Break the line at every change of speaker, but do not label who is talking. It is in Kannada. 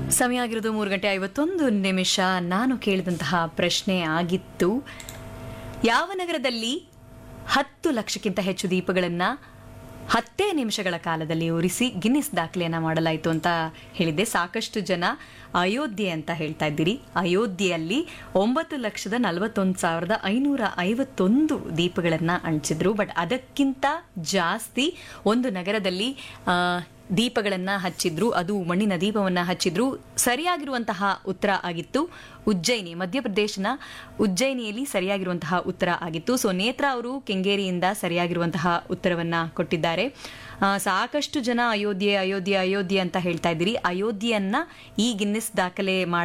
ಸಮಯ ಆಗಿರೋದು ಮೂರು ಗಂಟೆ ಐವತ್ತೊಂದು ನಿಮಿಷ ನಾನು ಕೇಳಿದಂತಹ ಪ್ರಶ್ನೆ ಆಗಿತ್ತು ಯಾವ ನಗರದಲ್ಲಿ ಹತ್ತು ಲಕ್ಷಕ್ಕಿಂತ ಹೆಚ್ಚು ದೀಪಗಳನ್ನು ಹತ್ತೇ ನಿಮಿಷಗಳ ಕಾಲದಲ್ಲಿ ಉರಿಸಿ ಗಿನ್ನಿಸ್ ದಾಖಲೆಯನ್ನ ಮಾಡಲಾಯಿತು ಅಂತ ಹೇಳಿದ್ದೆ ಸಾಕಷ್ಟು ಜನ ಅಯೋಧ್ಯೆ ಅಂತ ಹೇಳ್ತಾ ಇದ್ದೀರಿ ಅಯೋಧ್ಯೆಯಲ್ಲಿ ಒಂಬತ್ತು ಲಕ್ಷದ ನಲವತ್ತೊಂದು ಸಾವಿರದ ಐನೂರ ಐವತ್ತೊಂದು ದೀಪಗಳನ್ನು ಹಂಚಿದ್ರು ಬಟ್ ಅದಕ್ಕಿಂತ ಜಾಸ್ತಿ ಒಂದು ನಗರದಲ್ಲಿ ಆ, ದೀಪಗಳನ್ನ ಹಚ್ಚಿದ್ರು ಅದು ಮಣ್ಣಿನ ದೀಪವನ್ನ ಹಚ್ಚಿದ್ರು ಸರಿಯಾಗಿರುವಂತಹ ಉತ್ತರ ಆಗಿತ್ತು ಉಜ್ಜಯಿನಿ ಮಧ್ಯಪ್ರದೇಶನ ಉಜ್ಜಯಿನಿಯಲ್ಲಿ ಸರಿಯಾಗಿರುವಂತಹ ಉತ್ತರ ಆಗಿತ್ತು ಸೊ ನೇತ್ರ ಅವರು ಕೆಂಗೇರಿಯಿಂದ ಸರಿಯಾಗಿರುವಂತಹ ಉತ್ತರವನ್ನ ಕೊಟ್ಟಿದ್ದಾರೆ ಆ, ಸಾಕಷ್ಟು ಜನ ಅಯೋಧ್ಯೆ ಅಯೋಧ್ಯೆ ಅಯೋಧ್ಯೆ ಅಂತ ಹೇಳ್ತಾ ಇದ್ದೀರಿ ಅಯೋಧ್ಯೆಯನ್ನ ಈ ಗಿನ್ನಿಸ್ ದಾಖಲೆ ಮಾಡ